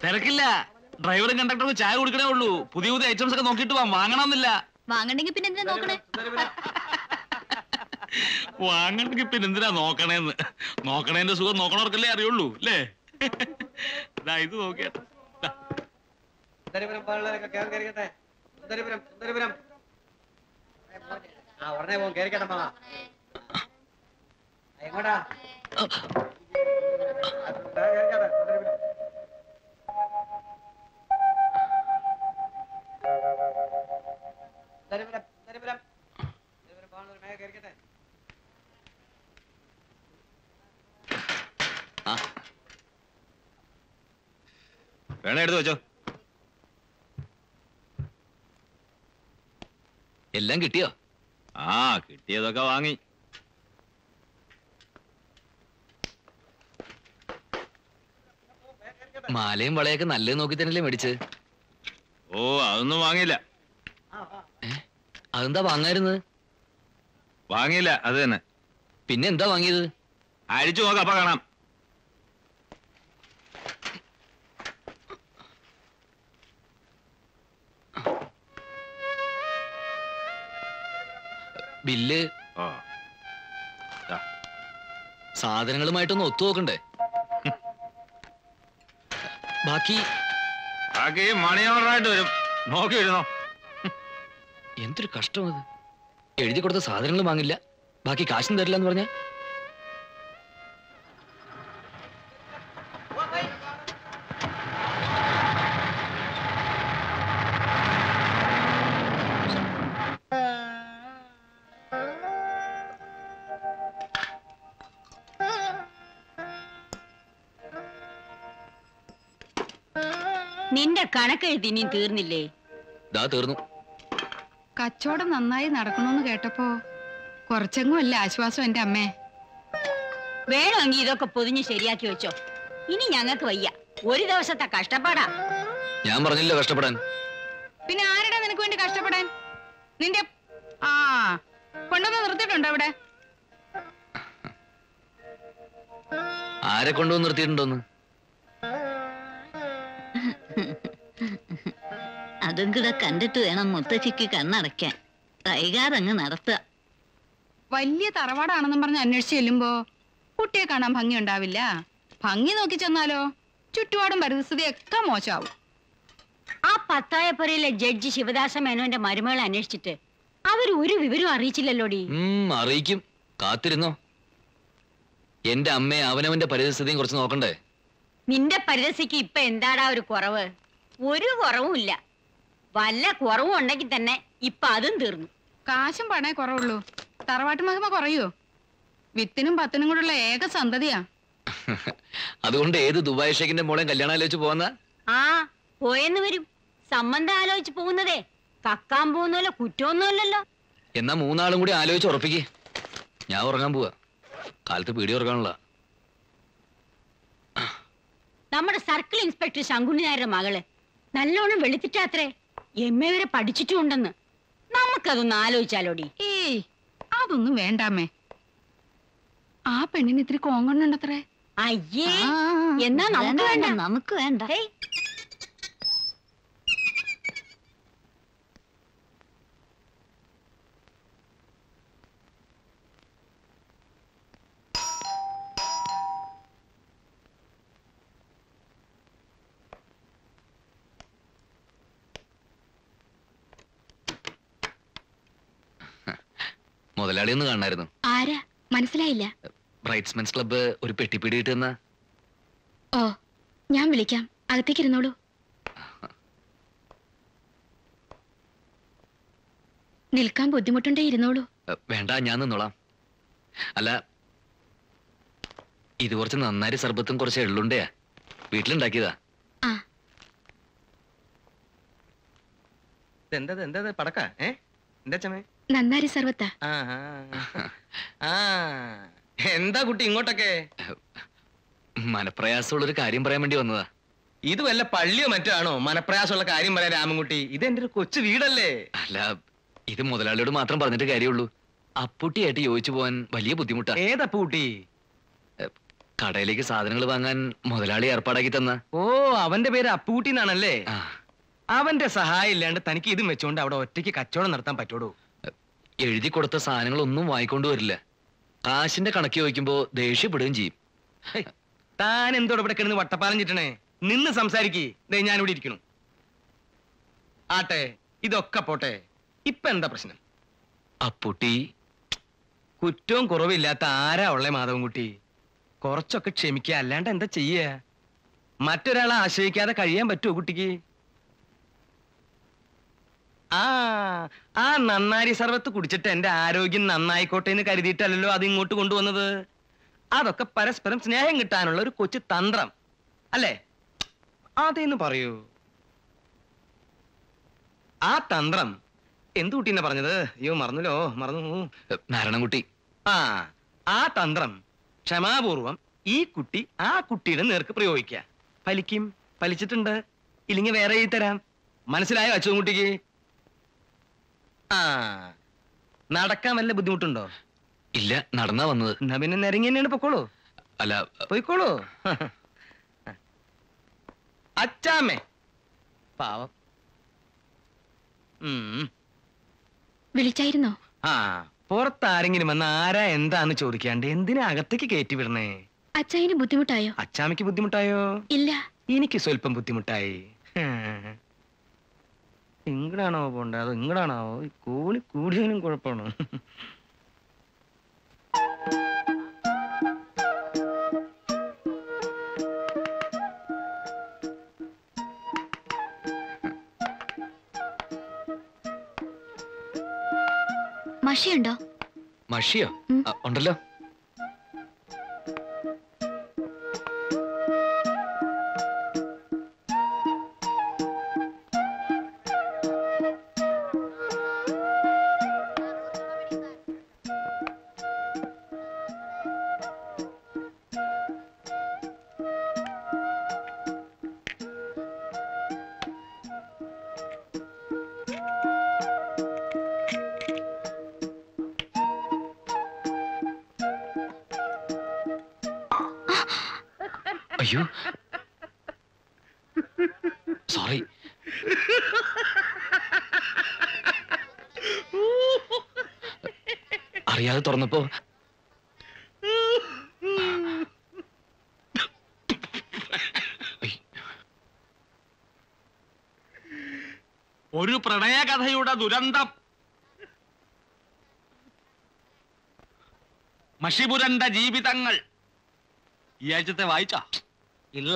തിരക്കില്ല ഡ്രൈവറും കണ്ടക്ടറും ചായ കൊടുക്കണേ ഉള്ളൂ പുതിയ പുതിയ ഐറ്റംസ് ഒക്കെ നോക്കിയിട്ട് വാ വാങ്ങണമെന്നില്ല വാങ്ങണ്ടെങ്കിൽ പിന്നെ എന്തിനാ നോക്കണേ വാങ്ങണമെങ്കിൽ പിന്നെ എന്തിനാ നോക്കണേന്ന് നോക്കണേന്റെ സുഖം നോക്കണവർക്കല്ലേ അറിയുള്ളൂ അല്ലേ ദാ ഇത് നോക്കിയാ സുന്ദരിപുരം പോലുള്ളവരൊക്കെ കേറി കയറിക്കട്ടെ സുന്ദരിപുരം സുന്ദരിപുരം ആ ഉടനെ പോകും കയറിക്കട്ടെ മാമ ആ, എങ്ങോട്ടാ ആ, കേറിക്കട്ടെ, സുന്ദരിപുരം. സുന്ദരിപുരം സുന്ദരിപുരം സുന്ദരിപുരം പോലുള്ളവർ വേഗം കയറിക്കട്ടെ വേണേ എടുത്ത് വെച്ചോ എല്ലാം കിട്ടിയോ ആ കിട്ടിയതൊക്കെ വാങ്ങി മാലയും വളയൊക്കെ നല്ലത് നോക്കി തന്നെയല്ലേ മേടിച്ച് ഓ അതൊന്നും വാങ്ങിയില്ല അതെന്താ വാങ്ങായിരുന്നത് വാങ്ങിയില്ല അത് തന്നെ പിന്നെ എന്താ വാങ്ങിയത് അഴിച്ചു നോക്കാം അപ്പൊ കാണാം ബില്ല് ഓ സാധനങ്ങളുമായിട്ടൊന്ന് ഒത്തു നോക്കണ്ടേ ബാക്കി ബാക്കി മണി ഓർഡറായിട്ട് വരും നോക്കി വരുന്നോ എന്തൊരു കഷ്ടം അത് എഴുതി കൊടുത്ത സാധനങ്ങൾ വാങ്ങില്ല ബാക്കി കാശും തരില്ല എന്ന് പറഞ്ഞ നിന്റെ കണക്കെഴുതി നീ തീർന്നില്ലേ ദാ തീർന്നു കച്ചവടം നന്നായി നടക്കണമെന്ന് കേട്ടപ്പോ കുറച്ചെങ്ങും അല്ല ആശ്വാസം എന്റെ അമ്മേ വേണമെങ്കിൽ ഇതൊക്കെ പൊതിഞ്ഞ് ശരിയാക്കി വെച്ചോ ഇനി ഞങ്ങൾക്ക് വയ്യ ഒരു ദിവസത്തെ കഷ്ടപ്പാടാ ഞാൻ പറഞ്ഞില്ല കഷ്ടപ്പെടാൻ പിന്നെ ആരുടെ നിനക്ക് വേണ്ടി കഷ്ടപ്പെടാൻ നിന്റെ ആ കൊണ്ടുവന്ന് നിർത്തിയിട്ടുണ്ടോ അവിടെ ആരെ കൊണ്ടുവന്ന് നിർത്തിയിട്ടുണ്ടോന്ന് അതും കൂടെ കണ്ടിട്ട് വേണം മുത്തശ്ശിക്ക് കണ്ണടയ്ക്കാൻ കൈകാതങ്ങ് നടത്തുക വലിയ തറവാടാണെന്നും പറഞ്ഞ് അന്വേഷിച്ച് ചെല്ലുമ്പോ കുട്ടിയെ കാണാൻ ഭംഗി ഉണ്ടാവില്ല ഭംഗി നോക്കി ചെന്നാലോ ചുറ്റുപാടും പരിസ്ഥിതിയൊക്കെ മോശമാവും ആ പത്തായപ്പുരയിലെ ജഡ്ജി ശിവദാസ മേനോന്റെ മരുമകളെ അന്വേഷിച്ചിട്ട് അവർ ഒരു വിവരം അറിയിച്ചില്ലല്ലോടി ഉം, അറിയിക്കും കാത്തിരുന്നോ എന്റെ അമ്മയെ അവനവന്റെ പരിസ്ഥിതിയും കുറച്ച് നോക്കണ്ടേ നിന്റെ പരിരസിക്ക് ഇപ്പൊ എന്താടാ ഒരു കുറവ് ഒരു കുറവുമില്ല വല്ല കുറവും ഉണ്ടെങ്കിൽ തന്നെ ഇപ്പൊ അതും തീർന്നു കാശും പണേ കുറവുള്ളൂ തറവാട്ട് മഹിമ കുറയോ വിത്തിനും പത്തിനും കൂടെയുള്ള ഏക സന്തതിയാ അതുകൊണ്ട് ഏത് ദുബായ് ഷേഖിന്റെ മോളെ കല്യാണം ആലോചിച്ച് പോന്ന ആ പോയെന്ന് വരും സംബന്ധം ആലോചിച്ച് പോകുന്നതേ കക്കാൻ പോകുന്നല്ലോ കുറ്റമൊന്നുമല്ലല്ലോ എന്നാ മൂന്നാളും കൂടി ആലോചിച്ച് ഉറപ്പിക്ക് ഞാൻ ഉറങ്ങാൻ പോവാ കാലത്ത് പീടി ഉറങ്ങാനുള്ള നമ്മുടെ സർക്കിൾ ഇൻസ്പെക്ടർ ശങ്കുണ്ണി നായരുടെ മകള് നല്ലോണം വെളുത്തിട്ടാത്രേ എം എ വരെ പഠിച്ചിട്ടുണ്ടെന്ന് നമുക്കതൊന്ന് ആലോചിച്ചാലോടി ഏയ് അതൊന്നും വേണ്ടാമേ ആ പെണ്ണിന് ഇത്തിരി കോങ്കണ്ണുണ്ടത്രേ അയ്യേ ആ, എന്നാ നമുക്ക് വേണ്ട, വേണ്ട നമുക്ക് വേണ്ട ഹേയ്, മുതലാളി ഒന്ന് കാണായിരുന്നു ആരാ മനസ്സിലായില്ല ബ്രൈറ്റ്സ്മെൻസ് ക്ലബ്ബ് ഒരു പെട്ടിപ്പിടി ഇട്ടുന്ന ഓ ഞാൻ വിളിക്കാം അകത്തേക്ക് ഇരുന്നോളൂ നിൽക്കാൻ ബുദ്ധിമുട്ടുണ്ടേ ഇരുന്നോളൂ വേണ്ട ഞാൻ നിന്നോളാം അല്ല ഇത് കുറച്ച് നന്നാരി സർബത്തും കുറച്ച് എള്ളുണ്ടയാ വീട്ടിലുണ്ടാക്കിയതാ ആ എന്താ എന്താ പടക്ക ഏ എന്താ ചമേ നന്നാരി സർവത്താ ആ ആ, ആ എന്താ കുട്ടി ഇങ്ങോട്ടൊക്കെ മനപ്രയാസമുള്ളൊരു കാര്യം പറയാൻ വേണ്ടി വന്നതാ ഇത് വല്ല പള്ളിയോ മറ്റോ ആണോ മനപ്രയാസമുള്ള കാര്യം പറയാൻ രാമൻകുട്ടി ഇത് എന്റെ ഒരു കൊച്ചു വീടല്ലേ അല്ല ഇത് മുതലാളിയോട് മാത്രം പറഞ്ഞിട്ട് കാര്യമുള്ളൂ അപ്പുട്ടിയായിട്ട് യോജിച്ചു പോകാൻ വലിയ ബുദ്ധിമുട്ടാ ഏതാ പൂട്ടി കടയിലേക്ക് സാധനങ്ങൾ വാങ്ങാൻ മുതലാളി ഏർപ്പാടാക്കി തന്ന ഓ അവന്റെ പേര് അപ്പൂട്ടി എന്നാണല്ലേ ആ അവന്റെ സഹായം ഇല്ലാണ്ട് തനിക്ക് ഇതും വെച്ചോണ്ട് അവിടെ ഒറ്റയ്ക്ക് കച്ചവടം നടത്താൻ പറ്റോടൂ എഴുതി കൊടുത്ത സാധനങ്ങളൊന്നും വാങ്ങിക്കൊണ്ട് വരില്ല കാശിന്റെ കണക്ക് ചോദിക്കുമ്പോ ദേഷ്യപ്പെടുകയും ചെയ്യും ഹേയ്, താൻ എന്തോടെ ഇവിടെ കിടന്ന് വട്ടപ്പാലം ചിട്ടണേ നിന്ന് സംസാരിക്കേ ദേ ഞാൻ ഇവിടെ ഇരിക്കണു ആട്ടെ ഇതൊക്കെ പോട്ടെ ഇപ്പൊ എന്താ പ്രശ്നം അപ്പുട്ടി കുറ്റവും കുറവില്ലാത്ത ആരാ ഉള്ളേ മാധവൻകുട്ടി കുറച്ചൊക്കെ ക്ഷമിക്കുക അല്ലാണ്ട് എന്താ ചെയ്യ മറ്റൊരാളെ ആശ്രയിക്കാതെ കഴിയാൻ പറ്റുമോ കുട്ടിക്ക് ആ ആ നന്നാരി സർവത്ത് കുടിച്ചിട്ട് എന്റെ ആരോഗ്യം നന്നായിക്കോട്ടെ എന്ന് കരുതിയിട്ടല്ലല്ലോ അത് ഇങ്ങോട്ട് കൊണ്ടുവന്നത് അതൊക്കെ പരസ്പരം സ്നേഹം കിട്ടാനുള്ള ഒരു കൊച്ചു തന്ത്രം അല്ലേ അതേന്ന് പറയൂ ആ തന്ത്രം എന്ത് കുട്ടീനെ പറഞ്ഞത് അയ്യോ മറന്നല്ലോ മറന്നു നാരായണൻകുട്ടി ആ ആ തന്ത്രം ക്ഷമാപൂർവം ഈ കുട്ടി ആ കുട്ടിയുടെ നേർക്ക് പ്രയോഗിക്കുക ഫലിക്കും ഫലിച്ചിട്ടുണ്ട് ഇല്ലെങ്കിൽ വേറെ എഴുതി തരാം മനസ്സിലായോ അച്ചുകുട്ടിക്ക് ആ നടക്കാൻ വല്ല ബുദ്ധിമുട്ടുണ്ടോ ഇല്ല നടന്നാ വന്നത് എന്നാ പിന്നെ നിരങ്ങി തന്നെയാണ് പൊക്കോളൂ അല്ല പോയിക്കോളൂ അച്ചാമ്മേ പാവം ഉം വിളിച്ചായിരുന്നോ ആ പുറത്താരെങ്കിലും വന്ന് ആരാ എന്താന്ന് ചോദിക്കാണ്ട് എന്തിനാ അകത്തേക്ക് കയറ്റി വിടണേ അച്ചായന് ബുദ്ധിമുട്ടായോ അച്ചാമ്മയ്ക്ക് ബുദ്ധിമുട്ടായോ ഇല്ല എനിക്ക് സ്വല്പം ബുദ്ധിമുട്ടായി ഇങ്ങടാണോ പോണ്ടേ അതോ ഇങ്ങടാണോ ഈ കൂടി കൂടിയതിനും കുഴപ്പമാണോ മഷിയുണ്ടോ മഷിയോ ഉം. ആ, ഉണ്ടല്ലോ അയ്യോ സോറി അറിയാതെ തുറന്നപ്പോ ഒരു പ്രണയകഥയുടെ ദുരന്തം മഷിപുരണ്ട ജീവിതങ്ങൾ ഈ ആഴ്ചത്തെ വായിച്ച ഇല്ല